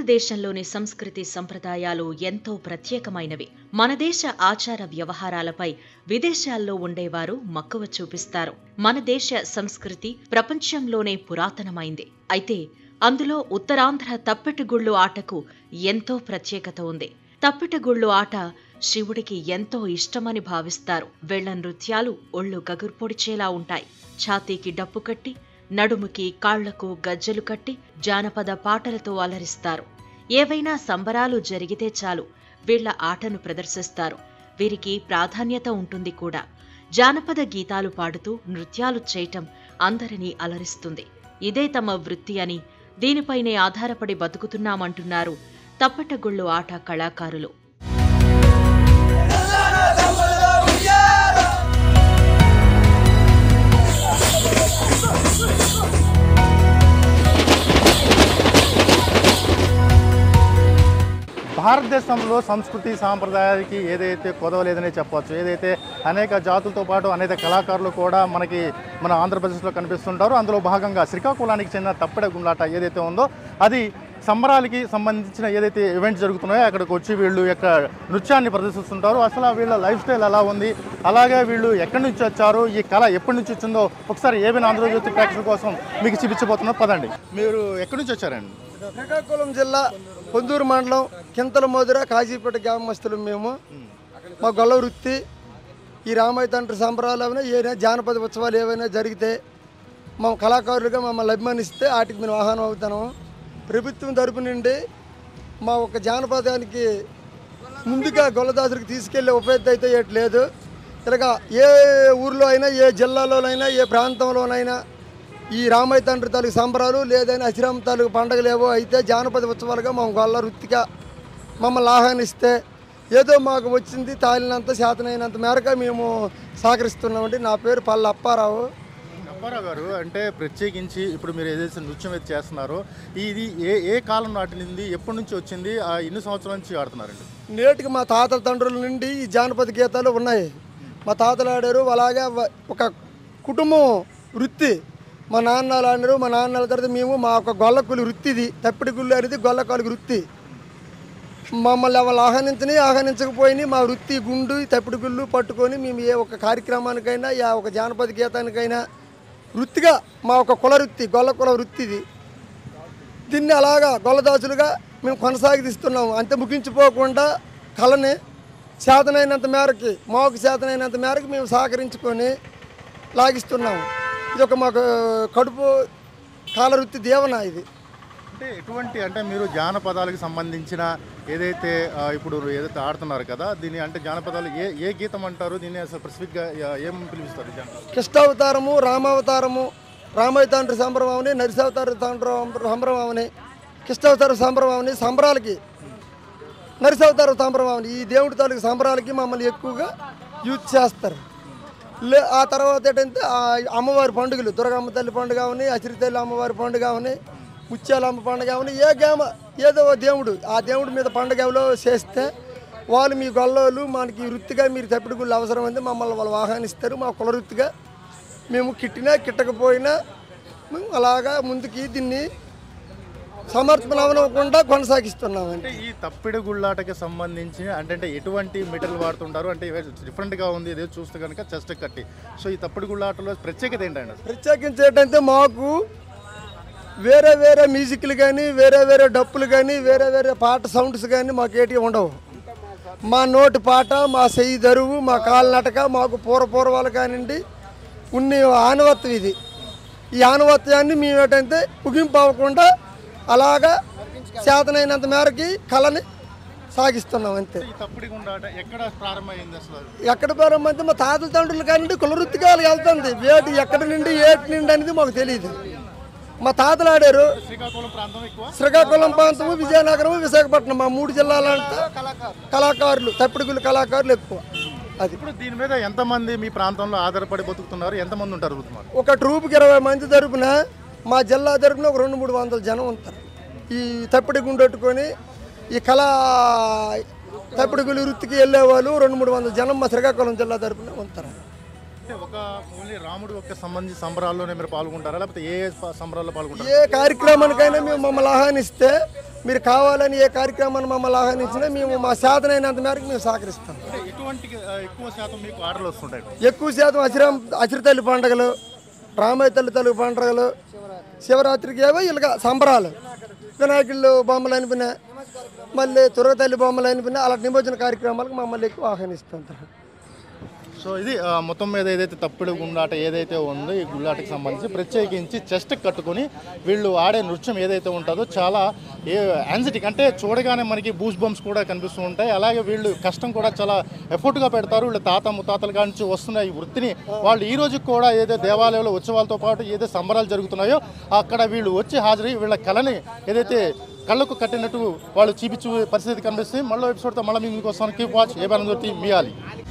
భారతదేశంలోని సంస్కృతి సంప్రదాయాలు ఎంతో ప్రత్యేకమైనవి మన దేశ ఆచార వ్యవహారాలపై విదేశాల్లో ఉండేవారు మక్కువ చూపిస్తారు మన దేశ సంస్కృతి ప్రపంచంలోనే పురాతనమైంది అయితే అందులో ఉత్తరాంధ్ర తప్పెటగుళ్ళు ఆటకు ఎంతో ప్రత్యేకత ఉంది తప్పెటగుళ్ళు ఆట శివుడికి ఎంతో ఇష్టమని భావిస్తారు వెళ్ల నృత్యాలు ఒళ్ళు గగుర్పొడిచేలా ఉంటాయి ఛాతీకి డప్పు కట్టి నడుముకి కాళ్లకు గజ్జెలు కట్టి జానపద పాటలతో అలరిస్తారు ఏవైనా సంబరాలు జరిగితే చాలు వీళ్ల ఆటను ప్రదర్శిస్తారు వీరికి ప్రాధాన్యత ఉంటుంది కూడా జానపద గీతాలు పాడుతూ నృత్యాలు చేయటం అందరినీ అలరిస్తుంది ఇదే తమ వృత్తి అని దీనిపైనే ఆధారపడి బతుకుతున్నామంటున్నారు తప్పటగుళ్ళు ఆట కళాకారులు భారతదేశంలో సంస్కృతి సాంప్రదాయాలకి ఏదైతే కొదవలేదనే చెప్పవచ్చు ఏదైతే అనేక జాతులతో పాటు అనేక కళాకారులు కూడా మనకి మన ఆంధ్రప్రదేశ్లో కనిపిస్తుంటారు అందులో భాగంగా శ్రీకాకుళానికి చెందిన తప్పెడ గుండ్లాట ఏదైతే ఉందో అది సంబరాలకి సంబంధించిన ఏదైతే ఈవెంట్స్ జరుగుతున్నాయో అక్కడికి వచ్చి వీళ్ళు యొక్క నృత్యాన్ని ప్రదర్శిస్తుంటారు అసలు వీళ్ళ లైఫ్ స్టైల్ ఎలా ఉంది అలాగే వీళ్ళు ఎక్కడి నుంచి వచ్చారు ఈ కళ ఎప్పటి నుంచి వచ్చిందో ఒకసారి ఏమైనా ఆంధ్రజ్యోతి ప్రేక్షకుల కోసం మీకు చూపించబోతున్నారు పదండి మీరు ఎక్కడి నుంచి వచ్చారండి శ్రీకాకుళం జిల్లా పొందూరు మండలం కింతల మధుర కాజీపేట గ్రామస్తులు మేము మా గొల్ల వృత్తి ఈ రామయ్య తండ్రి సంబరాలు ఏమైనా ఏదైనా జానపద ఉత్సవాలు ఏవైనా జరిగితే మా కళాకారులుగా మమ్మల్ని అభిమానిస్తే వాటికి మేము ఆహ్వానం అవుతాము ప్రభుత్వం తరపు నుండి మా ఒక జానపదానికి ముందుగా గొల్లదాసులకు తీసుకెళ్లే ఉపయోగం అయితే ఏటి లేదు ఇలాగా ఏ ఊర్లో అయినా ఏ జిల్లాలోనైనా ఏ ప్రాంతంలోనైనా ఈ రామయ్య తండ్రి తాలూకు సంబరాలు లేదైనా అసిరామ తాలూకు పండుగలు ఏవో అయితే జానపద ఉత్సవాలుగా మా గొల్ల వృత్తిగా మమ్మల్ని ఆహ్వానిస్తే ఏదో మాకు వచ్చింది తాలినంత శాతనైనంత మేరకు మేము సహకరిస్తున్నామండి నా పేరు పల్ల అప్పారావు అప్పారావు గారు అంటే ప్రత్యేకించి ఇప్పుడు మీరు ఏదైతే నృత్యం అయితే చేస్తున్నారో ఇది ఏ ఏ కాలం నాటి నుండి ఎప్పటి నుంచి వచ్చింది ఆ ఎన్ని సంవత్సరాల నుంచి ఆడుతున్నారండి నేటికి మా తాతల తండ్రుల నుండి ఈ జానపద గీతాలు ఉన్నాయి మా తాతలు ఆడారు అలాగే వ- ఒక కుటుంబం వృత్తి మా నాన్నలు ఆడినారు మా నాన్నల తర్వాత మేము మా ఒక గొల్లకులి వృత్తి ఇది తప్పిడి గుళ్ళు అనేది గొల్లకాలు వృత్తి మమ్మల్ని ఎవరు ఆహ్వానించని ఆహ్వానించకపోయినా మా వృత్తి గుండు ఈ తప్పిడి గుళ్ళు పట్టుకొని మేము ఏ ఒక కార్యక్రమానికైనా యా ఒక జానపద గీతానికైనా వృత్తిగా మా ఒక కుల వృత్తి గొల్ల కుల వృత్తి ఇది దీన్ని అలాగా గొల్లదాసులుగా మేము కొనసాగిస్తున్నాము అంతే ముగించిపోకుండా కళని చేతనైనంత మేరకి మాకు చేతనైనంత మేరకు మేము సహకరించుకొని లాగిస్తున్నాము ఇది ఒక మాకు కడుపు కాలవృత్తి దేవన ఇది అంటే ఎటువంటి అంటే మీరు జానపదాలకు సంబంధించిన ఏదైతే ఆ, ఇప్పుడు ఏదైతే ఆడుతున్నారు కదా దీన్ని అంటే జానపదాలు ఏ ఏ గీతం అంటారు దీన్ని అసలు స్పెసిఫిక్గా ఏం పిలుస్తారు ఈ జానపదాలు కృష్ణావతారము రామావతారము రామయ్య తండ్రి సంభ్రమని నరిసావతార తండ్రి సంభ్రమని కృష్ణావతార సంభ్రమని సంబరాలకి నరిసావతార సంభ్రమని ఈ దేవుడి తాలూకు సంబరాలకి మమ్మల్ని ఎక్కువగా యూజ్ చేస్తారు లే ఆ తర్వాత ఏంటంటే ఆ అమ్మవారి పండుగలు దుర్గమ్మ తల్లి పండుగ అవని అసిరి తల్లి అమ్మవారి పండుగ అవని ముత్యాలమ్మ పండుగ అవని ఏ గేమ ఏదో ఓ దేవుడు ఆ దేవుడి మీద పండుగలో చేస్తే వాళ్ళు మీ గొల్లోళ్ళు మనకి వృత్తిగా మీరు తప్పిడి గుళ్ళు అవసరం ఉంది మమ్మల్ని వాళ్ళు ఆహ్వానిస్తారు మా కుల వృత్తిగా మేము కిట్టినా కిట్టకపోయినా మేము అలాగా ముందుకి దీన్ని సమర్పణ అవనకుండా కొనసాగిస్తున్నామండి అంటే ఈ తప్పిడి గుళ్ళాటకి సంబంధించి అంటే అంటే ఎటువంటి మెటీరియల్ వాడుతుంటారు అంటే డిఫరెంట్గా ఉంది ఇదే చూస్తే కనుక చెస్ట్ కట్టి సో ఈ తప్పిడి గుళ్ళాటలో ప్రత్యేకత ఏంటండి అసలు? ప్రత్యేకించి ఏంటంటే మాకు వేరే వేరే మ్యూజిక్లు కానీ వేరే వేరే డప్పులు కానీ వేరే వేరే పాట సౌండ్స్ కానీ మాకు ఏటి ఉండవు మా నోటి పాట మా చెయ్యి దరువు మా కాలు నటక మాకు పూర్వపూర్వాలు కానివ్వండి ఉన్ని ఆనవత్వం ఇది ఈ ఆనవత్యాన్ని మేము ఏంటంటే ముగింపు అవ్వకుండా అలాగా చేతనైనంత మేరకి కళని సాగిస్తున్నాం అంతే ఈ తప్పిడి గుండాట ఎక్కడ ప్రారంభమైంది అసలు ఎక్కడ ప్రారంభమైతే మా తాతల తండ్రులు కానీ కులవృత్తిగా వెళ్తుంది వేటి ఎక్కడి నుండి ఏటి నుండి అనేది మాకు తెలియదు మా తాతలు ఆడారు శ్రీకాకుళం ప్రాంతం ఎక్కువ శ్రీకాకుళం ప్రాంతము విజయనగరం విశాఖపట్నం మా మూడు జిల్లాలంతా కళాకారులు తప్పిడిగులు కళాకారులు ఎక్కువ అది ఇప్పుడు దీని మీద ఎంతమంది మీ ప్రాంతంలో ఆధారపడి బతుకుతున్నారు ఎంతమంది ఉంటారు సుమారు ఒక ట్రూప్కి ఇరవై మంది తరపున మా జిల్లా తరపున ఒక రెండు మూడు వందల జనం ఉంటారు ఈ తప్పిడి గుండెట్టుకొని ఈ కళా తప్పిడిగులు వృత్తికి వెళ్ళే వాళ్ళు రెండు మూడు వందల జనం మా శ్రీకాకుళం జిల్లా తరపున ఉంటారు అంటే ఒక ఓన్లీ రాముడు యొక్క సంబంధించి సంబరాల్లోనే మీరు పాల్గొంటారా లేకపోతే ఏ ఏ ప- సంబరాల్లో పాల్గొంటారు ఏ కార్యక్రమానికైనా మేము మమ్మల్ని ఆహ్వానిస్తే మీరు కావాలని ఏ కార్యక్రమాన్ని మమ్మల్ని ఆహ్వానించినా మేము మా సాధనైనంత మేరకు మేము సహకరిస్తాం అంటే ఎటువంటి ఆ, ఎక్కువ శాతం మీకు ఆర్డర్లు వస్తుంటాయి ఎక్కువ శాతం అచిరం అచిరతల్లి పండుగలు రామయ్య తల్లి తల్లి పండుగలు శివరాత్రికి ఏవో ఇలాగ సంబరాలు వినాయకుళ్ళు బొమ్మలు అనిపిన మళ్ళీ తురగతల్లి బొమ్మలు అనిపిన అలాంటి నిమజ్జన కార్యక్రమాలకు మమ్మల్ని ఎక్కువ ఆహ్వానిస్తుంటారు సో ఇది ఆ, మొత్తం మీద ఏదైతే తప్పుడు గుండాట ఏదైతే ఉందో ఈ గుండాటకి సంబంధించి ప్రత్యేకించి చెస్ట్ కట్టుకొని వీళ్ళు ఆడే నృత్యం ఏదైతే ఉంటుందో చాలా ఏ యాంజిటిక్ అంటే చూడగానే మనకి బూస్ బంప్స్ కూడా కనిపిస్తూ ఉంటాయి అలాగే వీళ్ళు కష్టం కూడా చాలా ఎఫర్ట్గా పెడతారు వీళ్ళు తాత ముత్తాతల కాడి నుంచి వస్తున్న ఈ వృత్తిని వాళ్ళు ఈ రోజు కూడా ఏదో దేవాలయంలో ఉత్సవాలతో పాటు ఏదో సంబరాలు జరుగుతున్నాయో అక్కడ వీళ్ళు వచ్చి హాజరై వీళ్ళ కళని ఏదైతే కళ్ళకు కట్టినట్టు వాళ్ళు చూపించే పరిస్థితి కనిపిస్తుంది మళ్ళీ ఎపిసోడ్తో మళ్ళీ మీకు వస్తాను కీప్ వాచ్ ఏ పని మియాలి